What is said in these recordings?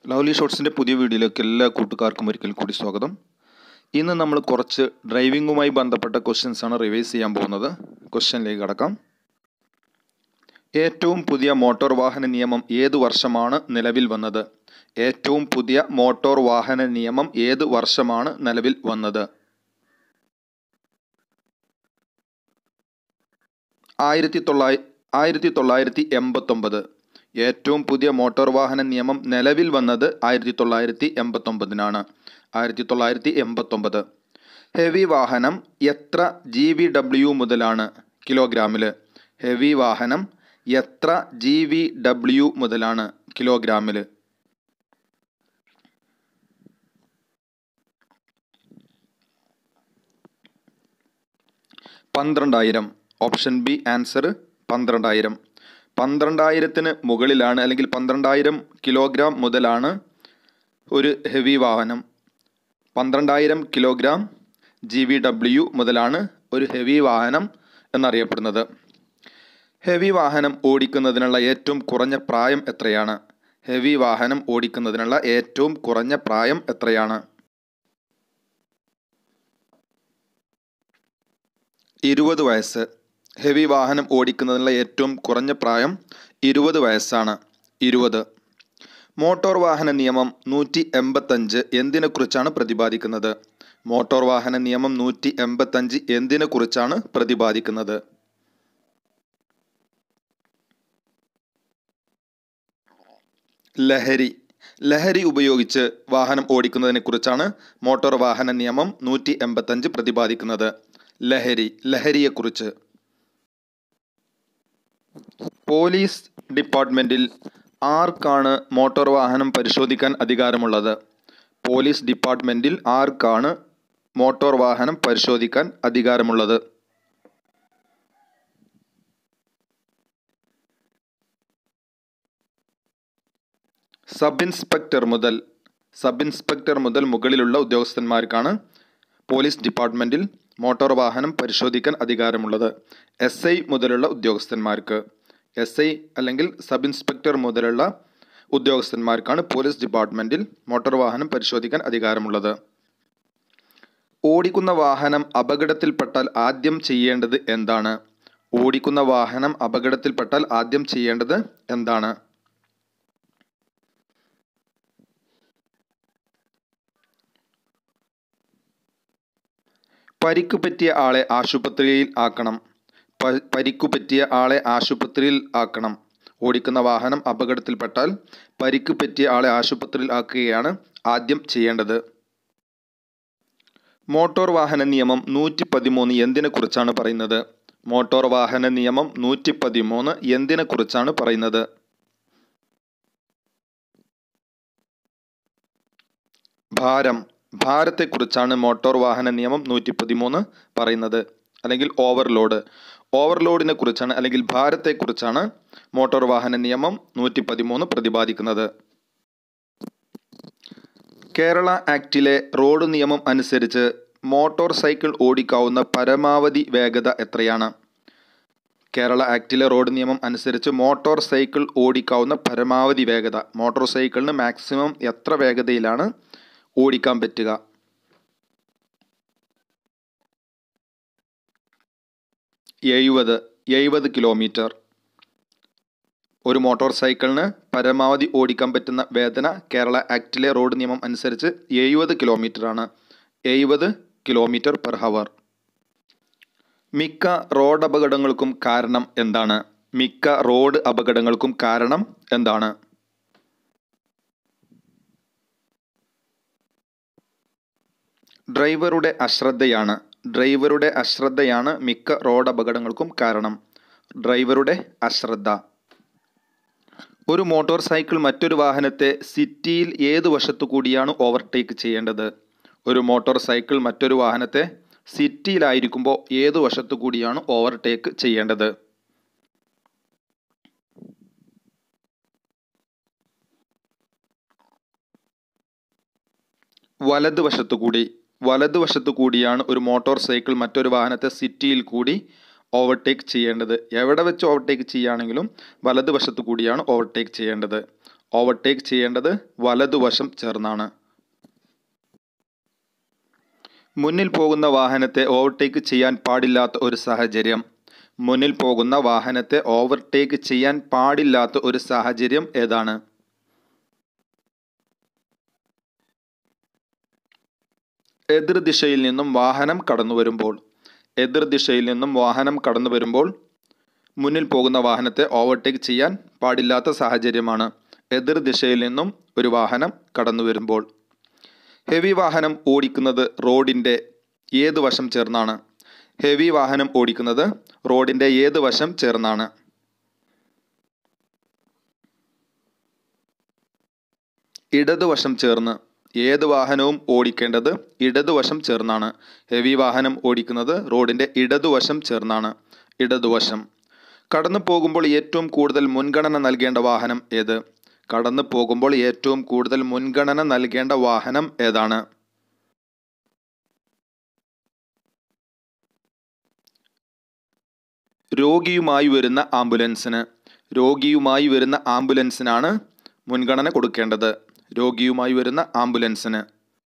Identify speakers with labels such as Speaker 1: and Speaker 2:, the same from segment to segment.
Speaker 1: lovely ഷോട്ട്സിൻ്റെ പുതിയ വീഡിയോയിലേക്ക് എല്ലാ കൂട്ടുകാർക്കും ഒരിക്കൽ കൂടി സ്വാഗതം ഇന്ന് നമ്മൾ കുറച്ച് ഡ്രൈവിങ്ങുമായി ബന്ധപ്പെട്ട ക്വസ്റ്റ്യൻസ് ആണ് റിവൈസ് ചെയ്യാൻ പോകുന്നത് ക്വസ്റ്റ്യനിലേക്ക് കടക്കാം ഏറ്റവും പുതിയ മോട്ടോർ വാഹന നിയമം ഏത് വർഷമാണ് നിലവിൽ വന്നത് ഏറ്റവും പുതിയ മോട്ടോർ വാഹന നിയമം ഏത് വർഷമാണ് നിലവിൽ വന്നത് ആയിരത്തി തൊള്ളായി ആയിരത്തി തൊള്ളായിരത്തി എൺപത്തൊമ്പത് ഏറ്റവും പുതിയ മോട്ടോർ വാഹന നിയമം നിലവിൽ വന്നത് ആയിരത്തി തൊള്ളായിരത്തി എൺപത്തൊമ്പതിനാണ് ആയിരത്തി തൊള്ളായിരത്തി എൺപത്തൊമ്പത് ഹെവി വാഹനം എത്ര ജി വി ഡബ്ല്യു മുതലാണ് കിലോഗ്രാമിൽ ഹെവി വാഹനം എത്ര ജി വി ഡബ്ല്യു മുതലാണ് കിലോഗ്രാമിൽ പന്ത്രണ്ടായിരം ഓപ്ഷൻ ബി ആൻസർ പന്ത്രണ്ടായിരം പന്ത്രണ്ടായിരത്തിന് മുകളിലാണ് അല്ലെങ്കിൽ പന്ത്രണ്ടായിരം കിലോഗ്രാം മുതലാണ് ഒരു ഹെവി വാഹനം പന്ത്രണ്ടായിരം കിലോഗ്രാം ജി വി ഡബ്ല്യു മുതലാണ് ഒരു ഹെവി വാഹനം എന്നറിയപ്പെടുന്നത് ഹെവി വാഹനം ഓടിക്കുന്നതിനുള്ള ഏറ്റവും കുറഞ്ഞ പ്രായം എത്രയാണ് ഹെവി വാഹനം ഓടിക്കുന്നതിനുള്ള ഏറ്റവും കുറഞ്ഞ പ്രായം എത്രയാണ് ഇരുപത് വയസ്സ് ഹെവി വാഹനം ഓടിക്കുന്നതിനുള്ള ഏറ്റവും കുറഞ്ഞ പ്രായം ഇരുപത് വയസ്സാണ് ഇരുപത് മോട്ടോർ വാഹന നിയമം നൂറ്റി എൺപത്തഞ്ച് എന്തിനെക്കുറിച്ചാണ് പ്രതിപാദിക്കുന്നത് മോട്ടോർ വാഹന നിയമം നൂറ്റി എൺപത്തഞ്ച് എന്തിനെക്കുറിച്ചാണ് പ്രതിപാദിക്കുന്നത് ലഹരി ലഹരി ഉപയോഗിച്ച് വാഹനം ഓടിക്കുന്നതിനെക്കുറിച്ചാണ് മോട്ടോർ വാഹന നിയമം നൂറ്റി എൺപത്തഞ്ച് പ്രതിപാദിക്കുന്നത് ലഹരി ലഹരിയെക്കുറിച്ച് പോലീസ് ഡിപ്പാർട്ട്മെൻറ്റിൽ ആർക്കാണ് മോട്ടോർ വാഹനം പരിശോധിക്കാൻ അധികാരമുള്ളത് പോലീസ് ഡിപ്പാർട്ട്മെൻറ്റിൽ ആർക്കാണ് മോട്ടോർ വാഹനം പരിശോധിക്കാൻ അധികാരമുള്ളത് സബ് ഇൻസ്പെക്ടർ മുതൽ സബ് ഇൻസ്പെക്ടർ മുതൽ മുകളിലുള്ള ഉദ്യോഗസ്ഥന്മാർക്കാണ് പോലീസ് ഡിപ്പാർട്ട്മെൻറ്റിൽ മോട്ടോർ വാഹനം പരിശോധിക്കാൻ അധികാരമുള്ളത് എസ് ഐ മുതലുള്ള ഉദ്യോഗസ്ഥന്മാർക്ക് എസ് ഐ അല്ലെങ്കിൽ സബ് ഇൻസ്പെക്ടർ മുതലുള്ള ഉദ്യോഗസ്ഥന്മാർക്കാണ് പോലീസ് ഡിപ്പാർട്ട്മെൻറ്റിൽ മോട്ടോർ വാഹനം പരിശോധിക്കാൻ അധികാരമുള്ളത് ഓടിക്കുന്ന വാഹനം അപകടത്തിൽപ്പെട്ടാൽ ആദ്യം ചെയ്യേണ്ടത് എന്താണ് ഓടിക്കുന്ന വാഹനം അപകടത്തിൽപ്പെട്ടാൽ ആദ്യം ചെയ്യേണ്ടത് എന്താണ് പരിക്ക് പറ്റിയ ആളെ ആശുപത്രിയിൽ ആക്കണം പ- പരിക്കു പറ്റിയ ആളെ ആശുപത്രിയിൽ ആക്കണം ഓടിക്കുന്ന വാഹനം അപകടത്തിൽപ്പെട്ടാൽ പരിക്ക് പറ്റിയ ആളെ ആശുപത്രിയിൽ ആക്കുകയാണ് ആദ്യം ചെയ്യേണ്ടത് മോട്ടോർ വാഹന നിയമം നൂറ്റി പതിമൂന്ന് എന്തിനെക്കുറിച്ചാണ് പറയുന്നത് മോട്ടോർ വാഹന നിയമം നൂറ്റി പതിമൂന്ന് എന്തിനെക്കുറിച്ചാണ് പറയുന്നത് ഭാരം ഭാരത്തെക്കുറിച്ചാണ് മോട്ടോർ വാഹന നിയമം നൂറ്റി പതിമൂന്ന് പറയുന്നത് അല്ലെങ്കിൽ ഓവർലോഡ് ഓവർലോഡിനെ കുറിച്ചാണ് അല്ലെങ്കിൽ ഭാരത്തെക്കുറിച്ചാണ് മോട്ടോർ വാഹന നിയമം നൂറ്റി പതിമൂന്ന് പ്രതിപാദിക്കുന്നത് കേരള ആക്ടിലെ റോഡ് നിയമം അനുസരിച്ച് മോട്ടോർ സൈക്കിൾ ഓടിക്കാവുന്ന പരമാവധി വേഗത എത്രയാണ് കേരള ആക്ടിലെ റോഡ് നിയമം അനുസരിച്ച് മോട്ടോർ സൈക്കിൾ ഓടിക്കാവുന്ന പരമാവധി വേഗത മോട്ടോർ സൈക്കിളിന് മാക്സിമം എത്ര വേഗതയിലാണ് ഓടിക്കാൻ പറ്റുക എഴുപത് എഴുപത് കിലോമീറ്റർ ഒരു മോട്ടോർ സൈക്കിളിന് പരമാവധി ഓടിക്കാൻ പറ്റുന്ന വേദന കേരള ആക്ടിലെ റോഡ് നിയമം അനുസരിച്ച് എഴുപത് ആണ് എഴുപത് കിലോമീറ്റർ പെർ ഹവർ മിക്ക റോഡ് അപകടങ്ങൾക്കും കാരണം എന്താണ് മിക്ക റോഡ് അപകടങ്ങൾക്കും കാരണം എന്താണ് ഡ്രൈവറുടെ അശ്രദ്ധയാണ് ഡ്രൈവറുടെ അശ്രദ്ധയാണ് മിക്ക റോഡ് അപകടങ്ങൾക്കും കാരണം ഡ്രൈവറുടെ അശ്രദ്ധ ഒരു മോട്ടോർ സൈക്കിൾ മറ്റൊരു വാഹനത്തെ സിറ്റിയിൽ ഏത് വശത്തു കൂടിയാണ് ഓവർടേക്ക് ചെയ്യേണ്ടത് ഒരു മോട്ടോർ സൈക്കിൾ മറ്റൊരു വാഹനത്തെ സിറ്റിയിലായിരിക്കുമ്പോൾ ഏത് വശത്തു കൂടിയാണ് ഓവർടേക്ക് ചെയ്യേണ്ടത് വലതുവശത്തു കൂടി വലതുവശത്തു കൂടിയാണ് ഒരു മോട്ടോർ സൈക്കിൾ മറ്റൊരു വാഹനത്തെ സിറ്റിയിൽ കൂടി ഓവർടേക്ക് ചെയ്യേണ്ടത് എവിടെ വെച്ച് ഓവർടേക്ക് ചെയ്യുകയാണെങ്കിലും വലതുവശത്തു കൂടിയാണ് ഓവർടേക്ക് ചെയ്യേണ്ടത് ഓവർടേക്ക് ചെയ്യേണ്ടത് വലതുവശം ചേർന്നാണ് മുന്നിൽ പോകുന്ന വാഹനത്തെ ഓവർടേക്ക് ചെയ്യാൻ പാടില്ലാത്ത ഒരു സാഹചര്യം മുന്നിൽ പോകുന്ന വാഹനത്തെ ഓവർടേക്ക് ചെയ്യാൻ പാടില്ലാത്ത ഒരു സാഹചര്യം ഏതാണ് എതിർദിശയിൽ നിന്നും വാഹനം കടന്നു വരുമ്പോൾ എതിർദിശയിൽ നിന്നും വാഹനം കടന്നു വരുമ്പോൾ മുന്നിൽ പോകുന്ന വാഹനത്തെ ഓവർടേക്ക് ചെയ്യാൻ പാടില്ലാത്ത സാഹചര്യമാണ് എതിർദിശയിൽ നിന്നും ഒരു വാഹനം കടന്നു വരുമ്പോൾ ഹെവി വാഹനം ഓടിക്കുന്നത് റോഡിൻ്റെ ഏത് വശം ചേർന്നാണ് ഹെവി വാഹനം ഓടിക്കുന്നത് റോഡിൻ്റെ ഏത് വശം ചേർന്നാണ് ഇടതുവശം ചേർന്ന് ഏത് വാഹനവും ഓടിക്കേണ്ടത് ഇടതുവശം ചേർന്നാണ് ഹെവി വാഹനം ഓടിക്കുന്നത് റോഡിൻ്റെ ഇടതുവശം ചേർന്നാണ് ഇടതുവശം കടന്നു പോകുമ്പോൾ ഏറ്റവും കൂടുതൽ മുൻഗണന നൽകേണ്ട വാഹനം ഏത് കടന്നു പോകുമ്പോൾ ഏറ്റവും കൂടുതൽ മുൻഗണന നൽകേണ്ട വാഹനം ഏതാണ് രോഗിയുമായി വരുന്ന ആംബുലൻസിന് രോഗിയുമായി വരുന്ന ആംബുലൻസിനാണ് മുൻഗണന കൊടുക്കേണ്ടത് രോഗിയുമായി വരുന്ന ആംബുലൻസിന്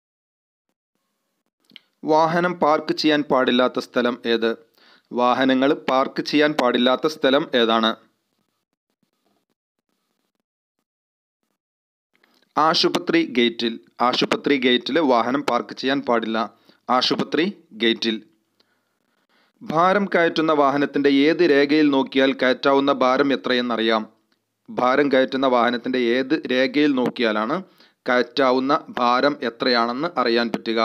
Speaker 1: വാഹനം പാർക്ക് ചെയ്യാൻ പാടില്ലാത്ത സ്ഥലം ഏത് വാഹനങ്ങൾ പാർക്ക് ചെയ്യാൻ പാടില്ലാത്ത സ്ഥലം ഏതാണ് ആശുപത്രി ഗേറ്റിൽ ആശുപത്രി ഗേറ്റിൽ വാഹനം പാർക്ക് ചെയ്യാൻ പാടില്ല ആശുപത്രി ഗേറ്റിൽ ഭാരം കയറ്റുന്ന വാഹനത്തിൻ്റെ ഏത് രേഖയിൽ നോക്കിയാൽ കയറ്റാവുന്ന ഭാരം എത്രയെന്നറിയാം ഭാരം കയറ്റുന്ന വാഹനത്തിൻ്റെ ഏത് രേഖയിൽ നോക്കിയാലാണ് കയറ്റാവുന്ന ഭാരം എത്രയാണെന്ന് അറിയാൻ പറ്റുക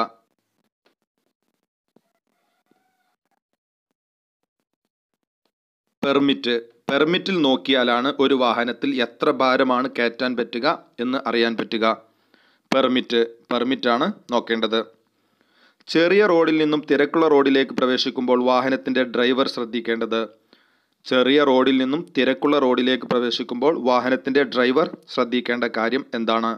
Speaker 1: പെർമിറ്റ് പെർമിറ്റിൽ നോക്കിയാലാണ് ഒരു വാഹനത്തിൽ എത്ര ഭാരമാണ് കയറ്റാൻ പറ്റുക എന്ന് അറിയാൻ പറ്റുക പെർമിറ്റ് പെർമിറ്റാണ് നോക്കേണ്ടത് ചെറിയ റോഡിൽ നിന്നും തിരക്കുള്ള റോഡിലേക്ക് പ്രവേശിക്കുമ്പോൾ വാഹനത്തിൻ്റെ ഡ്രൈവർ ശ്രദ്ധിക്കേണ്ടത് ചെറിയ റോഡിൽ നിന്നും തിരക്കുള്ള റോഡിലേക്ക് പ്രവേശിക്കുമ്പോൾ വാഹനത്തിൻ്റെ ഡ്രൈവർ ശ്രദ്ധിക്കേണ്ട കാര്യം എന്താണ്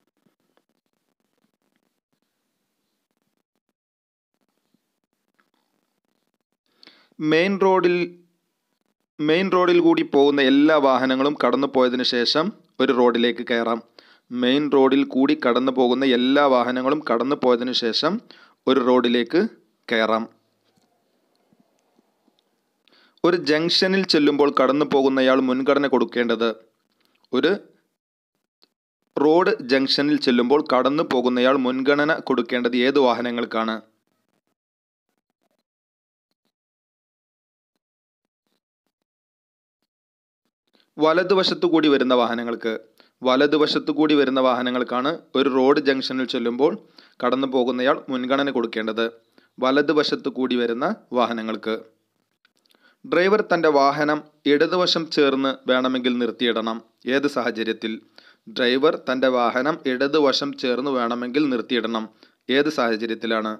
Speaker 1: മെയിൻ റോഡിൽ മെയിൻ റോഡിൽ കൂടി പോകുന്ന എല്ലാ വാഹനങ്ങളും കടന്നു പോയതിനു ശേഷം ഒരു റോഡിലേക്ക് കയറാം മെയിൻ റോഡിൽ കൂടി കടന്നു പോകുന്ന എല്ലാ വാഹനങ്ങളും കടന്നു പോയതിനു ശേഷം ഒരു റോഡിലേക്ക് കയറാം ഒരു ജംഗ്ഷനിൽ ചെല്ലുമ്പോൾ കടന്നു പോകുന്നയാൾ മുൻഗണന കൊടുക്കേണ്ടത് ഒരു റോഡ് ജംഗ്ഷനിൽ ചെല്ലുമ്പോൾ കടന്നു പോകുന്നയാൾ മുൻഗണന കൊടുക്കേണ്ടത് ഏത് വാഹനങ്ങൾക്കാണ് വലതുവശത്തു കൂടി വരുന്ന വാഹനങ്ങൾക്ക് വലതുവശത്തു കൂടി വരുന്ന വാഹനങ്ങൾക്കാണ് ഒരു റോഡ് ജംഗ്ഷനിൽ ചെല്ലുമ്പോൾ കടന്നു പോകുന്നയാൾ മുൻഗണന കൊടുക്കേണ്ടത് വലതുവശത്തു കൂടി വരുന്ന വാഹനങ്ങൾക്ക് ഡ്രൈവർ തൻ്റെ വാഹനം ഇടതുവശം ചേർന്ന് വേണമെങ്കിൽ നിർത്തിയിടണം ഏത് സാഹചര്യത്തിൽ ഡ്രൈവർ തൻ്റെ വാഹനം ഇടതുവശം ചേർന്ന് വേണമെങ്കിൽ നിർത്തിയിടണം ഏത് സാഹചര്യത്തിലാണ്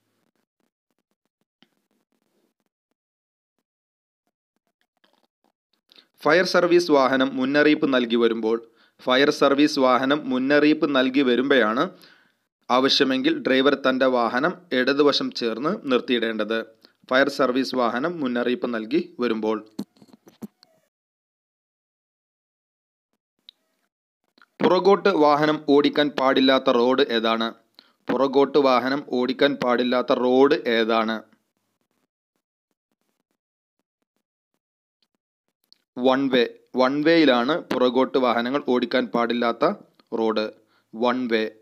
Speaker 1: ഫയർ സർവീസ് വാഹനം മുന്നറിയിപ്പ് നൽകി വരുമ്പോൾ ഫയർ സർവീസ് വാഹനം മുന്നറിയിപ്പ് നൽകി വരുമ്പോഴാണ് ആവശ്യമെങ്കിൽ ഡ്രൈവർ തൻ്റെ വാഹനം ഇടതുവശം ചേർന്ന് നിർത്തിയിടേണ്ടത് ഫയർ സർവീസ് വാഹനം മുന്നറിയിപ്പ് നൽകി വരുമ്പോൾ പുറകോട്ട് വാഹനം ഓടിക്കാൻ പാടില്ലാത്ത റോഡ് ഏതാണ് പുറകോട്ട് വാഹനം ഓടിക്കാൻ പാടില്ലാത്ത റോഡ് ഏതാണ് വൺ വേ വൺ വേയിലാണ് പുറകോട്ട് വാഹനങ്ങൾ ഓടിക്കാൻ പാടില്ലാത്ത റോഡ് വൺ വേ